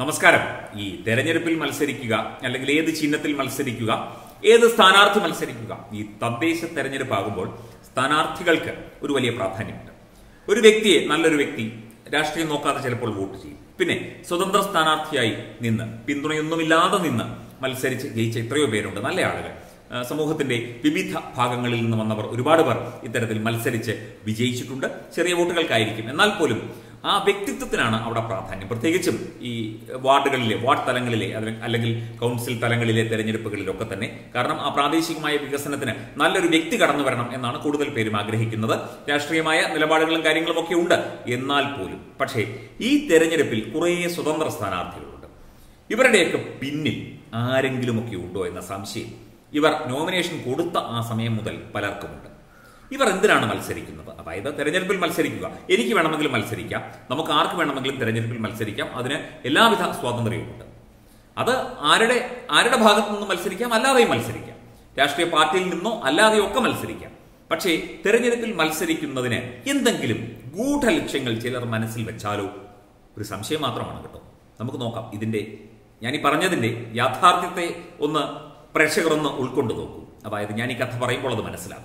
നമസ്കാരം ഈ തെരഞ്ഞെടുപ്പിൽ മത്സരിക്കുക അല്ലെങ്കിൽ ഏത് ചിഹ്നത്തിൽ മത്സരിക്കുക ഏത് സ്ഥാനാർത്ഥി മത്സരിക്കുക ഈ തദ്ദേശ തെരഞ്ഞെടുപ്പാകുമ്പോൾ സ്ഥാനാർത്ഥികൾക്ക് ഒരു വലിയ പ്രാധാന്യമുണ്ട് ഒരു വ്യക്തിയെ നല്ലൊരു വ്യക്തി രാഷ്ട്രീയം നോക്കാതെ ചിലപ്പോൾ വോട്ട് ചെയ്യും പിന്നെ സ്വതന്ത്ര സ്ഥാനാർത്ഥിയായി നിന്ന് പിന്തുണയൊന്നുമില്ലാതെ നിന്ന് മത്സരിച്ച് ജയിച്ച എത്രയോ പേരുണ്ട് നല്ല ആളുകൾ ആ, സമൂഹത്തിന്റെ വിവിധ ഭാഗങ്ങളിൽ നിന്ന് വന്നവർ ഒരുപാട് പേർ ഇത്തരത്തിൽ മത്സരിച്ച് വിജയിച്ചിട്ടുണ്ട് ചെറിയ വോട്ടുകൾക്കായിരിക്കും എന്നാൽ പോലും ആ വ്യക്തിത്വത്തിനാണ് അവിടെ പ്രാധാന്യം പ്രത്യേകിച്ചും ഈ വാർഡുകളിലെ വാർഡ് തലങ്ങളിലെ അല്ലെ- അല്ലെങ്കിൽ കൗൺസിൽ തലങ്ങളിലെ തെരഞ്ഞെടുപ്പുകളിലൊക്കെ തന്നെ കാരണം ആ പ്രാദേശികമായ വികസനത്തിന് നല്ലൊരു വ്യക്തി കടന്നു വരണം എന്നാണ് കൂടുതൽ പേരും ആഗ്രഹിക്കുന്നത് രാഷ്ട്രീയമായ നിലപാടുകളും കാര്യങ്ങളും ഒക്കെ ഉണ്ട് എന്നാൽ പോലും പക്ഷേ ഈ തെരഞ്ഞെടുപ്പിൽ കുറേ സ്വതന്ത്ര സ്ഥാനാർത്ഥികളുണ്ട് ഇവരുടെയൊക്കെ പിന്നിൽ ആരെങ്കിലുമൊക്കെ ഉണ്ടോ എന്ന സംശയം ഇവർ നോമിനേഷൻ കൊടുത്ത ആ സമയം മുതൽ പലർക്കുമുണ്ട് ഇവർ എന്തിനാണ് മത്സരിക്കുന്നത് അതായത് തെരഞ്ഞെടുപ്പിൽ മത്സരിക്കുക എനിക്ക് വേണമെങ്കിലും മത്സരിക്കാം നമുക്ക് ആർക്ക് വേണമെങ്കിലും തെരഞ്ഞെടുപ്പിൽ മത്സരിക്കാം അതിന് എല്ലാവിധ സ്വാതന്ത്ര്യവുമുണ്ട് അത് ആരുടെ ആരുടെ ഭാഗത്തു നിന്ന് മത്സരിക്കാം അല്ലാതെയും മത്സരിക്കാം രാഷ്ട്രീയ പാർട്ടിയിൽ നിന്നോ അല്ലാതെയോ ഒക്കെ മത്സരിക്കാം പക്ഷേ തെരഞ്ഞെടുപ്പിൽ മത്സരിക്കുന്നതിന് എന്തെങ്കിലും ഗൂഢലക്ഷ്യങ്ങൾ ചിലർ മനസ്സിൽ വെച്ചാലോ ഒരു സംശയം മാത്രമാണ് കേട്ടോ നമുക്ക് നോക്കാം ഇതിന്റെ ഞാൻ ഈ പറഞ്ഞതിന്റെ യാഥാർത്ഥ്യത്തെ ഒന്ന് പ്രേക്ഷകർ ഒന്ന് ഉൾക്കൊണ്ടു നോക്കൂ അതായത് ഞാൻ ഈ കഥ പറയുമ്പോൾ അത് മനസ്സിലാകും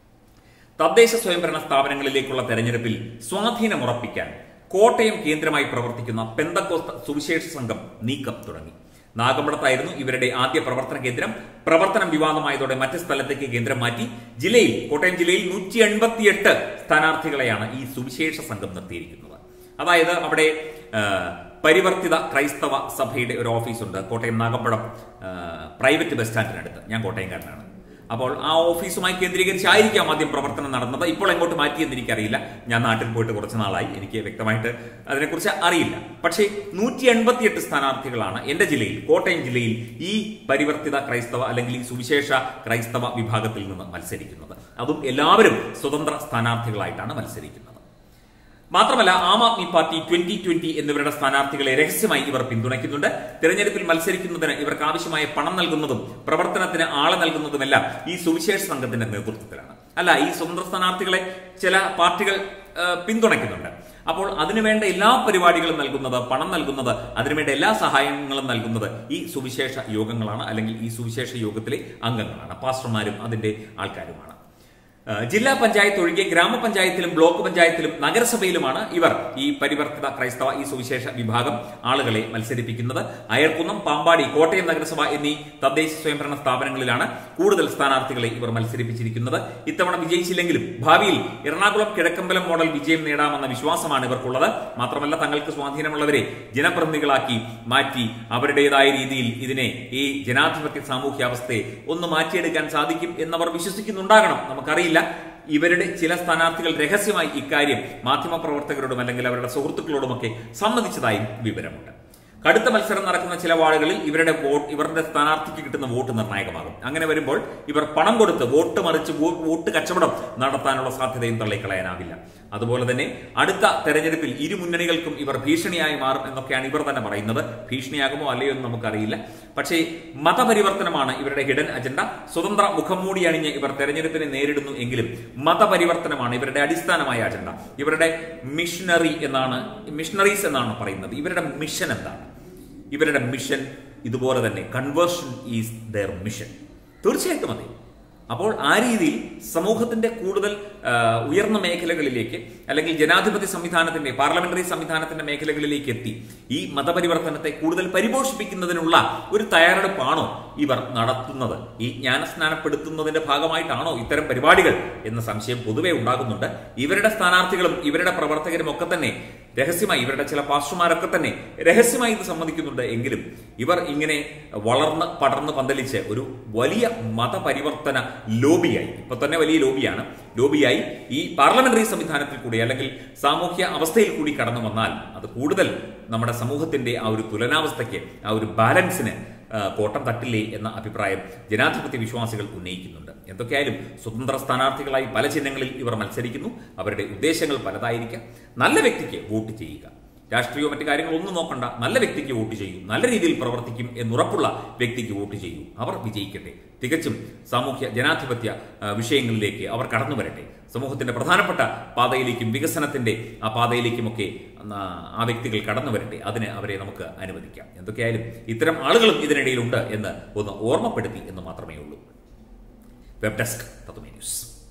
തദ്ദേശ സ്വയംഭരണ സ്ഥാപനങ്ങളിലേക്കുള്ള തെരഞ്ഞെടുപ്പിൽ സ്വാധീനമുറപ്പിക്കാൻ കോട്ടയം കേന്ദ്രമായി പ്രവർത്തിക്കുന്ന പെന്തക്കോസ്ത സുവിശേഷ സംഘം നീക്കം തുടങ്ങി നാഗമ്പടത്തായിരുന്നു ഇവരുടെ ആദ്യ പ്രവർത്തന കേന്ദ്രം പ്രവർത്തനം വിവാദമായതോടെ മറ്റ് സ്ഥലത്തേക്ക് കേന്ദ്രം മാറ്റി ജില്ലയിൽ കോട്ടയം ജില്ലയിൽ നൂറ്റി എൺപത്തിയെട്ട് സ്ഥാനാർത്ഥികളെയാണ് ഈ സുവിശേഷ സംഘം നിർത്തിയിരിക്കുന്നത് അതായത് അവിടെ ആ, പരിവർത്തിത ക്രൈസ്തവ സഭയുടെ ഒരു ഓഫീസുണ്ട് കോട്ടയം നാഗമ്പടം ആ, പ്രൈവറ്റ് ബസ് സ്റ്റാൻഡിനടുത്ത് ഞാൻ കോട്ടയംകാരനാണ് അപ്പോൾ ആ ഓഫീസുമായി കേന്ദ്രീകരിച്ചായിരിക്കാം ആദ്യം പ്രവർത്തനം നടന്നത് ഇപ്പോൾ എങ്ങോട്ട് മാറ്റിയെന്ന് എനിക്കറിയില്ല ഞാൻ നാട്ടിൽ പോയിട്ട് കുറച്ച് നാളായി എനിക്ക് വ്യക്തമായിട്ട് അതിനെക്കുറിച്ച് അറിയില്ല പക്ഷേ നൂറ്റി എൺപത്തിയെട്ട് സ്ഥാനാർത്ഥികളാണ് എന്റെ ജില്ലയിൽ കോട്ടയം ജില്ലയിൽ ഈ പരിവർത്തിത ക്രൈസ്തവ അല്ലെങ്കിൽ ഈ സുവിശേഷ ക്രൈസ്തവ വിഭാഗത്തിൽ നിന്ന് മത്സരിക്കുന്നത് അതും എല്ലാവരും സ്വതന്ത്ര സ്ഥാനാർത്ഥികളായിട്ടാണ് മത്സരിക്കുന്നത് മാത്രമല്ല Aam Aadmi party twenty twenty എന്നിവരുടെ സ്ഥാനാർത്ഥികളെ രഹസ്യമായി ഇവർ പിന്തുണയ്ക്കുന്നുണ്ട് തെരഞ്ഞെടുപ്പിൽ മത്സരിക്കുന്നതിന് ഇവർക്ക് ആവശ്യമായ പണം നൽകുന്നതും പ്രവർത്തനത്തിന് ആളെ നൽകുന്നതുമെല്ലാം ഈ സുവിശേഷ സംഘത്തിന്റെ നേതൃത്വത്തിലാണ് അല്ല ഈ സ്വതന്ത്ര സ്ഥാനാർത്ഥികളെ ചില പാർട്ടികൾ ആ, പിന്തുണയ്ക്കുന്നുണ്ട് അപ്പോൾ അതിനുവേണ്ട എല്ലാ പരിപാടികളും നൽകുന്നത് പണം നൽകുന്നത് അതിനുവേണ്ട എല്ലാ സഹായങ്ങളും നൽകുന്നത് ഈ സുവിശേഷ യോഗങ്ങളാണ് അല്ലെങ്കിൽ ഈ സുവിശേഷ യോഗത്തിലെ അംഗങ്ങളാണ് പാസ്റ്റർമാരും അതിന്റെ ആൾക്കാരുമാണ് ഏഹ് ജില്ലാ പഞ്ചായത്ത് ഒഴികെ ഗ്രാമപഞ്ചായത്തിലും ബ്ലോക്ക് പഞ്ചായത്തിലും നഗരസഭയിലുമാണ് ഇവർ ഈ പരിവർത്തിത ക്രൈസ്തവ ഈ സുവിശേഷ വിഭാഗം ആളുകളെ മത്സരിപ്പിക്കുന്നത് അയർക്കുന്നം പാമ്പാടി കോട്ടയം നഗരസഭ എന്നീ തദ്ദേശ സ്വയംഭരണ സ്ഥാപനങ്ങളിലാണ് കൂടുതൽ സ്ഥാനാർത്ഥികളെ ഇവർ മത്സരിപ്പിച്ചിരിക്കുന്നത് ഇത്തവണ വിജയിച്ചില്ലെങ്കിലും ഭാവിയിൽ എറണാകുളം കിഴക്കമ്പലം മോഡൽ വിജയം നേടാമെന്ന വിശ്വാസമാണ് ഇവർക്കുള്ളത് മാത്രമല്ല തങ്ങൾക്ക് സ്വാധീനമുള്ളവരെ ജനപ്രതിനിധികളാക്കി മാറ്റി അവരുടേതായ രീതിയിൽ ഇതിനെ ഈ ജനാധിപത്യ സാമൂഹ്യാവസ്ഥയെ ഒന്ന് മാറ്റിയെടുക്കാൻ സാധിക്കും എന്നവർ വിശ്വസിക്കുന്നുണ്ടാകണം നമുക്കറിയില്ല ഇവരുടെ ചില സ്ഥാനാർത്ഥികൾ രഹസ്യമായി ഇക്കാര്യം മാധ്യമപ്രവർത്തകരോടും അല്ലെങ്കിൽ അവരുടെ സുഹൃത്തുക്കളോടുമൊക്കെ സമ്മതിച്ചതായും വിവരമുണ്ട് കടുത്ത മത്സരം നടക്കുന്ന ചില വാർഡുകളിൽ ഇവരുടെ വോട്ട് ഇവരുടെ സ്ഥാനാർത്ഥിക്ക് കിട്ടുന്ന വോട്ട് നിർണായകമാകും അങ്ങനെ വരുമ്പോൾ ഇവർ പണം കൊടുത്ത് വോട്ട് മറിച്ച് വോ- വോട്ട് കച്ചവടം നടത്താനുള്ള സാധ്യതയും തള്ളിക്കളയാനാവില്ല അതുപോലെ തന്നെ അടുത്ത തെരഞ്ഞെടുപ്പിൽ ഇരു മുന്നണികൾക്കും ഇവർ ഭീഷണിയായി മാറും എന്നൊക്കെയാണ് ഇവർ തന്നെ പറയുന്നത് ഭീഷണിയാകുമോ അല്ലയോ എന്ന് നമുക്കറിയില്ല പക്ഷേ മതപരിവർത്തനമാണ് ഇവരുടെ ഹിഡൻ അജണ്ട സ്വതന്ത്ര മുഖംമൂടി അണിഞ്ഞ് ഇവർ തെരഞ്ഞെടുപ്പിനെ നേരിടുന്നു എങ്കിലും മതപരിവർത്തനമാണ് ഇവരുടെ അടിസ്ഥാനമായ അജണ്ട ഇവരുടെ മിഷണറി എന്നാണ് മിഷണറീസ് എന്നാണ് പറയുന്നത് ഇവരുടെ മിഷൻ എന്താണ് ഇവരുടെ മിഷൻ ഇതുപോലെ തന്നെ കൺവേർഷൻ ഈസ് ദർ മിഷൻ തീർച്ചയായിട്ടും അതെ അപ്പോൾ ആ രീതിയിൽ സമൂഹത്തിന്റെ കൂടുതൽ ആ, ഉയർന്ന മേഖലകളിലേക്ക് അല്ലെങ്കിൽ ജനാധിപത്യ സംവിധാനത്തിന്റെ പാർലമെന്ററി സംവിധാനത്തിന്റെ മേഖലകളിലേക്ക് എത്തി ഈ മതപരിവർത്തനത്തെ കൂടുതൽ പരിപോഷിപ്പിക്കുന്നതിനുള്ള ഒരു തയ്യാറെടുപ്പാണോ ഇവർ നടത്തുന്നത് ഈ ജ്ഞാനസ്നാനപ്പെടുത്തുന്നതിന്റെ ഭാഗമായിട്ടാണോ ഇത്തരം പരിപാടികൾ എന്ന സംശയം പൊതുവെ ഉണ്ടാകുന്നുണ്ട് ഇവരുടെ സ്ഥാനാർത്ഥികളും ഇവരുടെ പ്രവർത്തകരും ഒക്കെ തന്നെ രഹസ്യമായി ഇവരുടെ ചില പാസ്റ്റർമാരൊക്കെ തന്നെ രഹസ്യമായി ഇത് സമ്മതിക്കുന്നുണ്ട് എങ്കിലും ഇവർ ഇങ്ങനെ വളർന്ന് പടർന്ന് പന്തലിച്ച് ഒരു വലിയ മതപരിവർത്തന ലോബിയായി ഇപ്പൊ തന്നെ വലിയ ലോബിയാണ് ലോബിയായി ഈ പാർലമെന്ററി സംവിധാനത്തിൽ കൂടി അല്ലെങ്കിൽ സാമൂഹ്യ അവസ്ഥയിൽ കൂടി കടന്നു വന്നാൽ അത് കൂടുതൽ നമ്മുടെ സമൂഹത്തിന്റെ ആ ഒരു തുലനാവസ്ഥയ്ക്ക് ആ ഒരു ബാലൻസിന് ആ, കോട്ടം തട്ടില്ലേ എന്ന അഭിപ്രായം ജനാധിപത്യ വിശ്വാസികൾ ഉന്നയിക്കുന്നുണ്ട് എന്തൊക്കെയായാലും സ്വതന്ത്ര സ്ഥാനാർത്ഥികളായി പല ചിഹ്നങ്ങളിൽ ഇവർ മത്സരിക്കുന്നു അവരുടെ ഉദ്ദേശങ്ങൾ പലതായിരിക്കാം നല്ല വ്യക്തിക്ക് വോട്ട് ചെയ്യുക രാഷ്ട്രീയമോ മറ്റു കാര്യങ്ങളൊന്നും നോക്കണ്ട നല്ല വ്യക്തിക്ക് വോട്ട് ചെയ്യൂ നല്ല രീതിയിൽ പ്രവർത്തിക്കും എന്നുറപ്പുള്ള വ്യക്തിക്ക് വോട്ട് ചെയ്യൂ അവർ വിജയിക്കട്ടെ തികച്ചും സാമൂഹ്യ ജനാധിപത്യ ആ, വിഷയങ്ങളിലേക്ക് അവർ കടന്നു വരട്ടെ സമൂഹത്തിന്റെ പ്രധാനപ്പെട്ട പാതയിലേക്കും വികസനത്തിന്റെ ആ പാതയിലേക്കുമൊക്കെ ആ, ആ വ്യക്തികൾ കടന്നു വരട്ടെ അതിന് അവരെ നമുക്ക് അനുവദിക്കാം എന്തൊക്കെയായാലും ഇത്തരം ആളുകളും ഇതിനിടയിലുണ്ട് എന്ന് ഒന്ന് ഓർമ്മപ്പെടുത്തി എന്ന് മാത്രമേ ഉള്ളൂ വെബ് ഡെസ്ക് തത്വമേ ന്യൂസ്